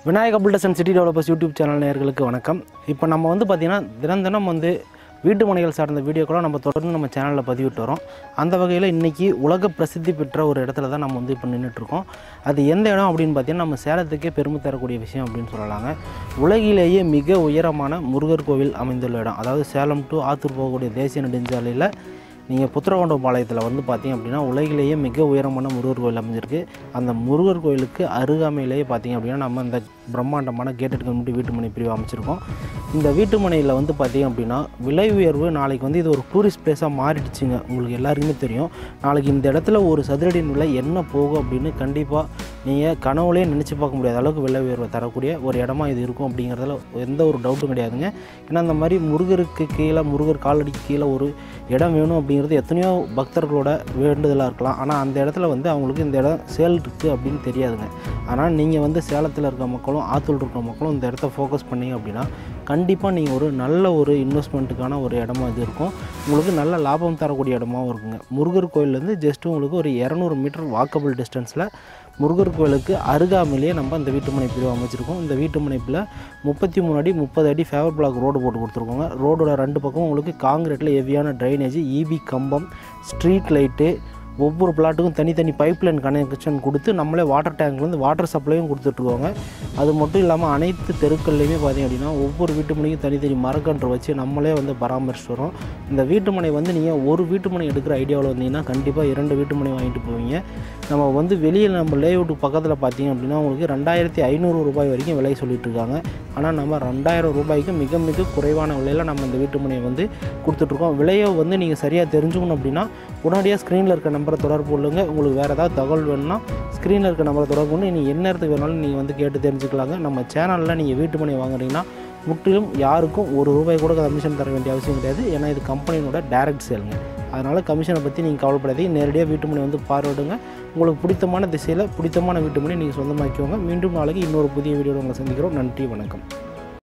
Vinayaka builders city developers YouTube channel நேயர்களுக்கு வணக்கம் இப்போ நம்ம வந்து பார்த்திங்கன்னா தினம் தினம் வந்து வீட்டு மனைகள் சார்ந்த வீடியோக்களை நம்ம தொடர்ந்து நம்ம சேனலில் பதிவிட்டு வரோம் அந்த வகையில் இன்றைக்கி உலக பிரசித்தி பெற்ற ஒரு இடத்துல தான் நம்ம வந்து இப்போ நின்றுட்டுருக்கோம் அது எந்த இடம் அப்படின்னு பார்த்தீங்கன்னா நம்ம சேலத்துக்கே பெருமை தரக்கூடிய விஷயம் அப்படின்னு சொல்லலாங்க உலகிலேயே மிக உயரமான முருகர் கோவில் அமைந்துள்ள இடம் அதாவது சேலம் டு ஆத்தூர் போகக்கூடிய தேசிய நெடுஞ்சாலையில் நீங்கள் புத்திரகோண்டம் பாளையத்தில் வந்து பார்த்தீங்க அப்படின்னா உலகிலேயே மிக உயரமான முருகர் கோயில் அமைஞ்சிருக்கு அந்த முருகர் கோயிலுக்கு அருகாமையிலேயே பார்த்தீங்க அப்படின்னா நம்ம இந்த பிரம்மாண்டமான கேட்டட் கம்யூனிட்டி வீட்டுமனை பிரிவு அமைச்சிருக்கோம் இந்த வீட்டுமனையில் வந்து பார்த்தீங்க அப்படின்னா விலை உயர்வு நாளைக்கு வந்து இது ஒரு டூரிஸ்ட் பிளேஸாக மாறிடுச்சுங்க உங்களுக்கு எல்லாருக்குமே தெரியும் நாளைக்கு இந்த இடத்துல ஒரு சதுரடியின் விலை என்ன போகும் அப்படின்னு கண்டிப்பாக நீங்கள் கனவுலேயே நினச்சி பார்க்க முடியாத அளவுக்கு விலை உயர்வை தரக்கூடிய ஒரு இடமா இது இருக்கும் அப்படிங்கிறதுல எந்த ஒரு டவுட்டும் கிடையாதுங்க ஏன்னா அந்த மாதிரி முருகருக்கு கீழே முருகர் காலடிக்கு கீழே ஒரு இடம் வேணும் அப்படிங்கிறது எத்தனையோ பக்தர்களோட வேண்டுதலாக இருக்கலாம் ஆனால் அந்த இடத்துல வந்து அவங்களுக்கு இந்த இடம் சேல் இருக்குது அப்படின்னு தெரியாதுங்க ஆனால் நீங்கள் வந்து சேலத்தில் இருக்க மக்களும் ஆத்தூர் இருக்க மக்களும் இந்த இடத்த ஃபோக்கஸ் பண்ணீங்க அப்படின்னா கண்டிப்பாக நீங்கள் ஒரு நல்ல ஒரு இன்வெஸ்ட்மெண்ட்டுக்கான ஒரு இடமா இது இருக்கும் உங்களுக்கு நல்ல லாபம் தரக்கூடிய இடமாவும் இருக்குங்க முருகர் கோயிலேருந்து ஜஸ்ட் உங்களுக்கு ஒரு இரநூறு மீட்டர் வாக்கபிள் டிஸ்டன்ஸில் முருகர் கோயிலுக்கு அருகாமையிலேயே நம்ம இந்த வீட்டுமனை பிரிவு அமைச்சிருக்கோம் இந்த வீட்டுமனைப்பில் முப்பத்தி மூணு அடி முப்பது அடி ஃபேவர் பிளாக் ரோடு போட்டு கொடுத்துருக்கோங்க ரோடோட ரெண்டு பக்கம் உங்களுக்கு காங்கிரீட்டில் ஹெவியான ட்ரைனேஜ் இபி கம்பம் ஸ்ட்ரீட் லைட்டு ஒவ்வொரு பிளாட்டுக்கும் தனித்தனி பைப் லைன் கனெக்ஷன் கொடுத்து நம்மளே வாட்டர் டேங்க்லேருந்து வாட்டர் சப்ளையும் கொடுத்துட்ருக்கோங்க அது மட்டும் இல்லாமல் அனைத்து தெருக்கள்லையுமே பார்த்திங்க அப்படின்னா ஒவ்வொரு வீட்டு மனைக்கும் தனித்தனி மரக்கன்று வச்சு நம்மளே வந்து பராமரிச்சுட்டு வரோம் இந்த வீட்டு மனை வந்து நீங்கள் ஒரு வீட்டு மனை எடுக்கிற ஐடியாவில் வந்தீங்கன்னா கண்டிப்பாக இரண்டு வீட்டு மனை வாங்கிட்டு போவீங்க நம்ம வந்து வெளியே நம்ம லேஅவுட் பக்கத்தில் பார்த்தீங்க அப்படின்னா உங்களுக்கு ரெண்டாயிரத்தி ஐநூறு ரூபாய் வரைக்கும் விலை சொல்லிட்டு இருக்காங்க ஆனால் நம்ம ரெண்டாயிரம் ரூபாய்க்கு மிக மிக குறைவான விலையில் நம்ம இந்த வீட்டு மனையை வந்து கொடுத்துட்ருக்கோம் விலையை வந்து நீங்கள் சரியாக தெரிஞ்சுக்கணும் அப்படின்னா உடனடியாக ஸ்க்ரீனில் இருக்க நம்பரை தொடர்பு கொள்ளுங்க உங்களுக்கு வேறு ஏதாவது தகவல் வேணும்னா ஸ்க்ரீனில் இருக்க நம்பரை தொடர்பு கொண்டு நீங்கள் என்ன நேரத்துக்கு வேணாலும் நீங்கள் வந்து கேட்டு தெரிஞ்சுக்கலாங்க நம்ம சேனலில் நீங்கள் வீட்டு மனை வாங்குறீங்கன்னா முற்றிலும் யாருக்கும் ஒரு ரூபாய் கூட கமிஷன் தர வேண்டிய அவசியம் கிடையாது ஏன்னா இது கம்பெனியோட டைரக்ட் சேலுங்க அதனால் கமிஷனை பற்றி நீங்கள் கவலைப்படாதீங்க நேரடியாக வீட்டு மனை வந்து பார்வையிடுங்க உங்களுக்கு பிடித்தமான திசையில் பிடித்தமான வீட்டு மனை நீங்கள் சொந்தமாக்கிக்கோங்க மீண்டும் நாளைக்கு இன்னொரு புதிய வீடியோவில் உங்களை சந்திக்கிறோம் நன்றி வணக்கம்